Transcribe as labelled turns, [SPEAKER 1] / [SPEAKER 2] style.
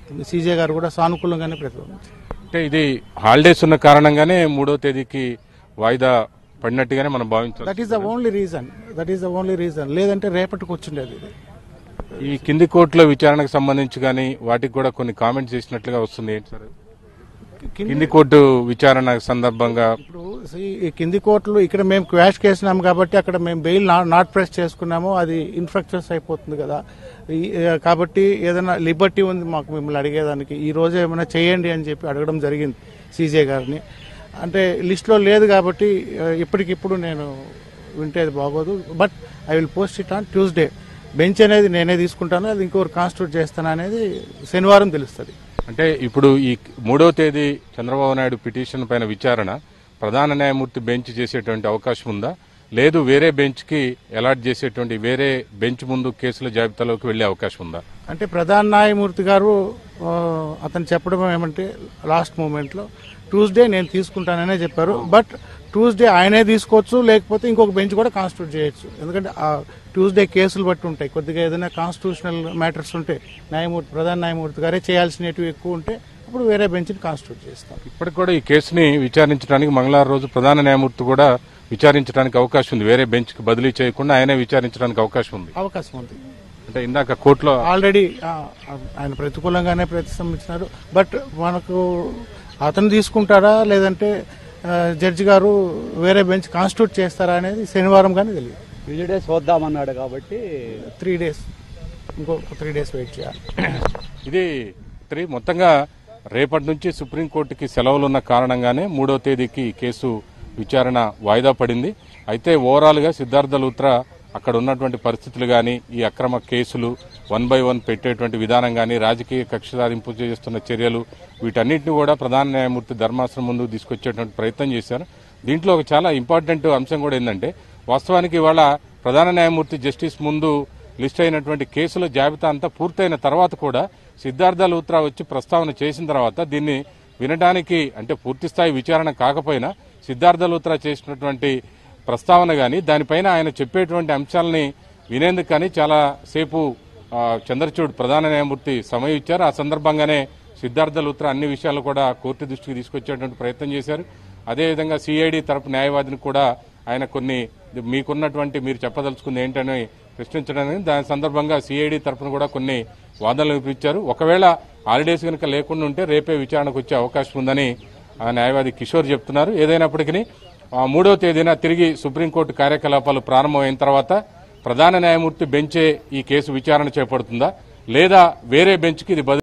[SPEAKER 1] CJ గారు కూడా సానుకూలంగానే ప్రతిపాదించారు
[SPEAKER 2] అంటే ఇది హాలిడేస్ ఉన్న కారణంగానే మూడో తేదీకి వాయిదా పడినట్టుగానే మనం భావించాలి
[SPEAKER 1] that is the only reason that is the only reason లేదంటే రేపటికి వచ్చిండేది ఇది
[SPEAKER 2] ఈ కింది కోర్టుల విచారణకు సంబంధించి కానీ వాటికి కూడా కొన్ని కామెంట్స్ చేసినట్లుగా వస్తుంది ఏంటి సార్
[SPEAKER 1] కింది-
[SPEAKER 2] కింది కోర్టు విచారణ సందర్భంగా
[SPEAKER 1] ఇప్పుడు see, ఈ కింది కోర్టులు ఇక్కడ మేము క్వాష్ కేసినాము కాబట్టి అక్కడ మేము బెయిల్ నాట్ ప్రెస్ చేసుకున్నాము అది ఇన్ఫ్రాక్చర్స్ అయిపోతుంది కదా ఈ- ఏ, కాబట్టి ఏదైనా లిబర్టీ ఉంది మాకు మిమ్మల్ని అడిగేదానికి ఈ రోజు ఏమైనా చేయండి అని చెప్పి అడగడం జరిగింది సీజే గారిని అంటే లిస్ట్లో లేదు కాబట్టి ఆ, ఇప్పటికిప్పుడు నేను వింటేది బాగోదు but I will post it on Tuesday bench అనేది నేనే తీసుకుంటాను అది ఇంకొకరు కాన్స్టిట్యూట్ చేస్తాను అనేది శనివారం తెలుస్తుంది
[SPEAKER 2] అంటే ఇప్పుడు ఈ మూడో తేదీ చంద్రబాబు నాయుడు పిటిషన్ పైన విచారణ ప్రధాన న్యాయమూర్తి బెంచ్ చేసేటువంటి అవకాశం ఉందా లేదు వేరే బెంచ్ కి అలాట్ చేసేటువంటి వేరే బెంచ్ ముందు కేసుల జాబితాలోకి వెళ్లే అవకాశం ఉందా
[SPEAKER 1] అంటే ప్రధాన న్యాయమూర్తి గారు ఆ, అతను చెప్పడం ఏమంటే లాస్ట్ మూమెంట్లో ట్యూస్డే నేను తీసుకుంటాననే చెప్పారు బట్ ట్యూస్డే ఆయనే తీసుకోవచ్చు లేకపోతే ఇంకొక బెంచ్ కూడా కాన్స్టిట్యూట్ చేయొచ్చు ఎందుకంటే ఆ ట్యూస్డే కేసులు బట్టి ఉంటాయి కొద్దిగా ఏదైనా కాన్స్టిట్యూషనల్ మ్యాటర్స్ ఉంటే న్యాయమూర్తి ప్రధాన న్యాయమూర్తి గారే చేయాల్సినవి ఎక్కువ ఉంటే అప్పుడు వేరే బెంచ్ని కాన్స్టిట్యూట్ చేస్తాం
[SPEAKER 2] ఇప్పటికి కూడా ఈ కేసుని విచారించడానికి మంగళవారం రోజు ప్రధాన న్యాయమూర్తి కూడా విచారించడానికి అవకాశం ఉంది వేరే బెంచ్ కి బదిలీ చేయకుండా ఆయనే విచారించడానికి అవకాశం ఉంది
[SPEAKER 1] అవకాశం ఉంది
[SPEAKER 2] అంటే ఇందాక కోర్టులో
[SPEAKER 1] ఆల్రెడీ ఆ, ఆయన ప్రతికూలంగానే ప్రతిస్పందించినారు బట్ మనకు అతను తీసుకుంటారా లేదంటే ఆ, జడ్జి గారు వేరే బెంచ్ కాన్స్టిట్యూట్ చేస్తారా అనేది శనివారం కానీ తెలియదు
[SPEAKER 3] యూనిడే చూద్దామన్నాడు కాబట్టి
[SPEAKER 1] త్రీ డేస్ ఇంకో త్రీ డేస్ వెయిట్ చేయాలి
[SPEAKER 2] ఇది త్రీ మొత్తంగా రేపటి నుంచి సుప్రీంకోర్టుకి సెలవులు ఉన్న కారణంగానే మూడో తేదీకి ఈ కేసు విచారణ వాయిదా పడింది అయితే ఓవరాల్ గా సిద్ధార్థ లూత్రా అక్కడ ఉన్నటువంటి పరిస్థితులు కానీ ఈ అక్రమ కేసులు వన్ బై వన్ పెట్టేటువంటి విధానం కానీ రాజకీయ కక్ష సాధింపు చేస్తున్న చర్యలు వీటన్నిటిని కూడా ప్రధాన న్యాయమూర్తి ధర్మాసనం ముందుకు తీసుకొచ్చేటువంటి ప్రయత్నం చేశారు దీంట్లో ఒక చాలా ఇంపార్టెంట్ అంశం కూడా ఏంటంటే వాస్తవానికి ఇవాళ ప్రధాన న్యాయమూర్తి జస్టిస్ ముందు లిస్ట్ అయినటువంటి కేసుల జాబితా అంతా పూర్తయిన తర్వాత కూడా సిద్ధార్థ లూత్రా వచ్చి ప్రస్తావన చేసిన తర్వాత దీన్ని వినడానికి అంటే పూర్తి స్థాయి విచారణ కాకపోయినా సిద్ధార్థ లూత్రా చేసినటువంటి ప్రస్తావన గాని దానిపైన ఆయన చెప్పేటువంటి అంశాలని వినేందుకు కానీ చాలా సేపు ఆ, చంద్రచూడ్ ప్రధాన న్యాయమూర్తి సమయం ఇచ్చారు ఆ సందర్భంగానే సిద్ధార్థ లూత్రా అన్ని విషయాలు కూడా కోర్టు దృష్టికి తీసుకొచ్చేటువంటి ప్రయత్నం చేశారు అదేవిధంగా సిఐడి తరపు న్యాయవాదిని కూడా ఆయన కొన్ని మీకున్నటువంటి మీరు చెప్పదలుచుకుంది ఏంటని ప్రశ్నించడానికి దాని సందర్భంగా సిఐడి తరపున కూడా కొన్ని వాదనలు వినిపించారు ఒకవేళ హాలిడేస్ కనుక లేకుండా ఉంటే రేపే విచారణకు వచ్చే అవకాశం ఉందని ఆ న్యాయవాది కిషోర్ చెప్తున్నారు ఏదైనప్పటికీ ఆ మూడవ తేదీన తిరిగి సుప్రీంకోర్టు కార్యకలాపాలు ప్రారంభమైన తర్వాత ప్రధాన న్యాయమూర్తి బెంచే ఈ కేసు విచారణ చేపడుతుందా లేదా వేరే బెంచ్కి ఇది బదిలీ